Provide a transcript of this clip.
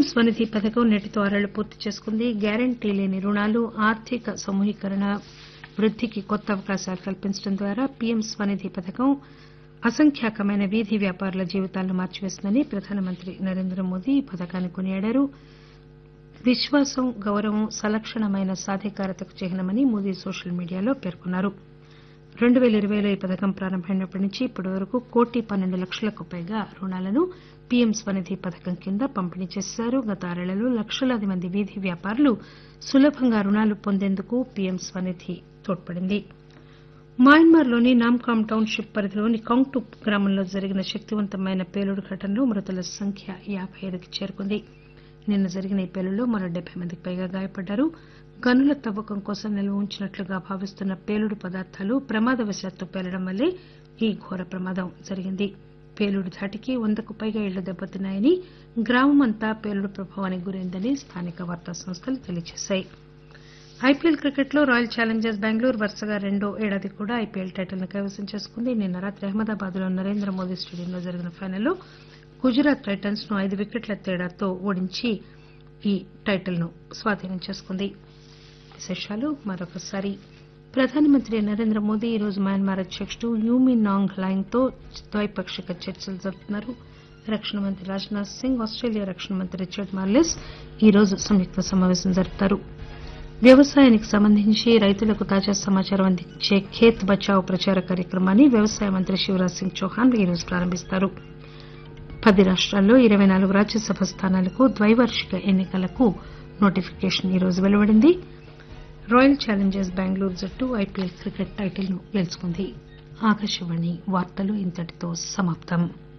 స్వనిధి పథకం నేటితో ఆరేళ్లు పూర్తి చేసుకుంది గ్యారంటీ లేని రుణాలు ఆర్థిక సమూహీకరణ వృద్దికి కొత్త అవకాశాలు కల్పించడం ద్వారా పీఎం స్వనిధి పథకం అసంఖ్యాకమైన వీధి వ్యాపారుల జీవితాలను మార్చివేసిందని ప్రధానమంత్రి నరేంద్ర మోదీ ఈ పథకాన్ని కొనియాడారు విశ్వాసం గౌరవం సలక్షణమైన సాధికారతకు చిహ్నమని మోదీ సోషల్ మీడియాలో పేర్కొన్నారు రెండు పేల ఇరవైలో ఈ పథకం ప్రారంభమైనప్పటి నుంచి ఇప్పటి వరకు కోటి పన్నెండు లక్షలకు పైగా రుణాలను పీఎం స్వనిధి పథకం కింద పంపిణీ చేశారు గత ఆరేళ్లలో లక్షలాది మంది వీధి వ్యాపారులు సులభంగా రుణాలు పొందేందుకు పీఎం స్వనిధి తోడ్పడింది మయన్మార్లోని నామ్కామ్ టౌన్షిప్ పరిధిలోని కౌంగ్టుప్ గ్రామంలో జరిగిన శక్తివంతమైన పేలుడు ఘటనలో మృతుల సంఖ్య యాబై ఐదుకి చేరుకుంది నిన్న జరిగిన ఈ పేలుడులో మరో డెబ్బై మందికి పైగా గాయపడ్డారు గనుల తవ్వకం కోసం నిల్వ ఉంచినట్లుగా భావిస్తున్న పేలుడు పదార్థాలు ప్రమాదవశాత్తు పేలడం వల్లే ఈ ఘోర ప్రమాదం జరిగింది పేలుడు ధాటికి వందకు పైగా ఇళ్లు దెబ్బతిన్నాయని గ్రామమంతా పేలుడు ప్రభావానికి గురైందని స్థానిక వార్తా సంస్థలు తెలియజేశాయి ఐపీఎల్ క్రికెట్లో రాయల్ ఛాలెంజర్స్ బెంగళూరు వరుసగా రెండో ఏడాది కూడా ఐపీఎల్ టైటిల్ ను కైవసం చేసుకుంది నిన్న రాత్రి అహ్మదాబాద్ లో నరేంద్ర మోదీ స్టేడియంలో జరిగిన ఫైనల్లో గుజరాత్ టైటన్స్ ను ఐదు వికెట్ల తేడాతో ఓడించి ఈ టైటిల్ ను స్వాధీనం చేసుకుంది విశేషాలు మరొకసారి ప్రధానమంత్రి నరేంద్ర మోదీ ఈరోజు మయన్మార్ అధ్యకుడు యూమి నాంగ్ లైంగ్ తో ద్వైపాక్షిక చర్చలు జరుపుతున్నారు రక్షణ మంత్రి రాజ్నాథ్ సింగ్ ఆస్టేలియా రక్షణ మంత్రి రిచర్డ్ మార్లెస్ ఈరోజు సంయుక్త సమావేశం జరుపుతారు వ్యవసాయానికి సంబంధించి రైతులకు తాజా సమాచారం అందించే ఖేత్ బచావ్ ప్రచార కార్యక్రమాన్ని వ్యవసాయ మంత్రి శివరాజ్ సింగ్ చౌహాన్ ఈరోజు ప్రారంభిస్తారు పది రాష్టాల్లో ఇరవై నాలుగు రాజ్యసభ స్థానాలకు ద్వైవార్షిక ఎన్నికలకు నోటిఫికేషన్ ఈరోజు వెలువడింది రాయల్ ఛాలెంజర్స్ బెంగళూరు జట్టు ఐపీఎల్ క్రికెట్ టైటిల్ ను గెలుచుకుంది ఆకాశవాణి వార్తలు ఇంతటితో సమాప్తం